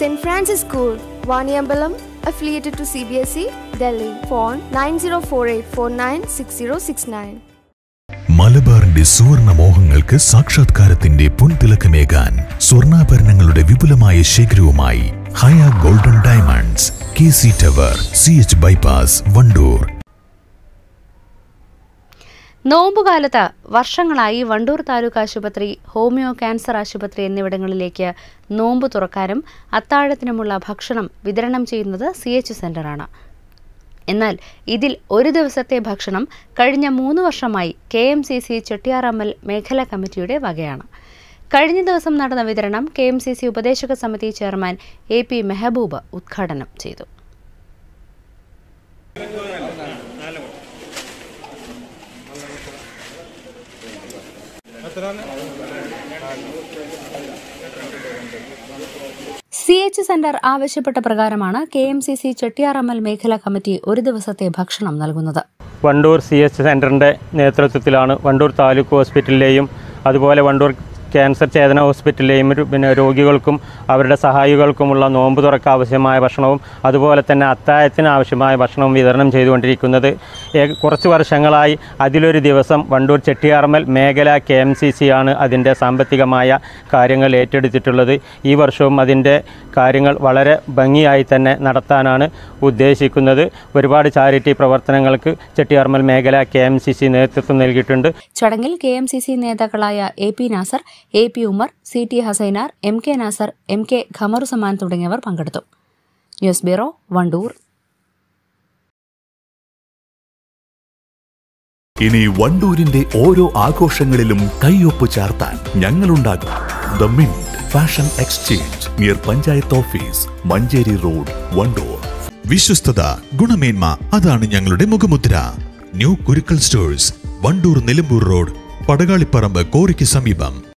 St. Francis School, Vaniambalam, affiliated to CBSE, Delhi. Phone 9048496069. മലബാറിന്റെ സുവർണ മോഹങ്ങൾക്ക് സാക്ഷാത്കാരത്തിന്റെ പൊൻതിളക്കമേകാൻ സ്വർണ്ണാഭരണങ്ങളുടെ വിപുലമായ ശേഖരവുമായി Haya golden diamonds K C tower C H bypass Vandoor നോമ്പുകാലത്ത് വർഷങ്ങളായി വണ്ടൂർ താലൂക്ക് ആശുപത്രി ഹോമിയോ ക്യാൻസർ ആശുപത്രി എന്നിവിടങ്ങളിലേക്ക് നോമ്പ് തുറക്കാനും അത്താഴത്തിനുമുള്ള ഭക്ഷണം വിതരണം ചെയ്യുന്നത് സി എച്ച് സെന്ററാണ് എന്നാൽ ഇതിൽ ഒരു ദിവസത്തെ ഭക്ഷണം കഴിഞ്ഞ മൂന്ന് വർഷമായി K M C C Chettiyarammal മേഖലാ കമ്മിറ്റിയുടെ വകയാണ് കഴിഞ്ഞ ദിവസം നടന്ന വിതരണം കെ എം സി സി ഉപദേശക സമിതി ചെയർമാൻ എ പി മെഹബൂബ് ഉദ്ഘാടനം ചെയ്തു സി എച്ച് സെന്റർ ആവശ്യപ്പെട്ട പ്രകാരമാണ് K M C C Chettiyarammal മേഖലാ കമ്മിറ്റി ഒരു ദിവസത്തെ ഭക്ഷണം നൽകുന്നത് വണ്ടൂർ സി എച്ച് സെൻറ്ററിൻ്റെ നേതൃത്വത്തിലാണ് വണ്ടൂർ താലൂക്ക് ഹോസ്പിറ്റലിലെയും അതുപോലെ വണ്ടൂർ ക്യാൻസർ ചേതന ഹോസ്പിറ്റലിലെയും ഒരു പിന്നെ രോഗികൾക്കും അവരുടെ സഹായികൾക്കുമുള്ള നോമ്പ് തുറക്ക ആവശ്യമായ ഭക്ഷണവും അതുപോലെ തന്നെ അത്താഴത്തിന് ആവശ്യമായ ഭക്ഷണവും വിതരണം ചെയ്തുകൊണ്ടിരിക്കുന്നത് ഏക- കുറച്ച് വർഷങ്ങളായി അതിലൊരു ദിവസം വണ്ടൂർ ചെട്ടിയാർമൽ മേഖല കെ എം സി സി ആണ് അതിൻ്റെ സാമ്പത്തികമായ കാര്യങ്ങൾ ഏറ്റെടുത്തിട്ടുള്ളത് ഈ വർഷവും അതിൻ്റെ കാര്യങ്ങൾ വളരെ ഭംഗിയായി തന്നെ നടത്താനാണ് ഉദ്ദേശിക്കുന്നത് ഒരുപാട് ചാരിറ്റി പ്രവർത്തനങ്ങൾക്ക് ചെട്ടിയാർമൽ മേഖല കെ എം സി സി നേതൃത്വം നൽകിയിട്ടുണ്ട് ചടങ്ങിൽ കെ എം സി സി നേതാക്കളായ A P Nasar A P Umar C T Hasainar M K Nasar M K Khamaruzzaman തുടങ്ങിയവർ പങ്കെടുത്തു ന്യൂസ് ബ്യൂറോ വണ്ടൂർ ഇനി വണ്ടൂരിന്റെ ഓരോ ആഘോഷങ്ങളിലും കൈയൊപ്പ് ചാർത്താൻ ഞങ്ങളുണ്ടാകും the mint fashion exchange near panchayat office Manjeri road Vandoor വിശ്വസ്തത ഗുണമേന്മ അതാണ് ഞങ്ങളുടെ മുഖമുദ്ര new Kurukkal stores Vandoor Nilambur road Padakaliparamba കോറിക്ക് സമീപം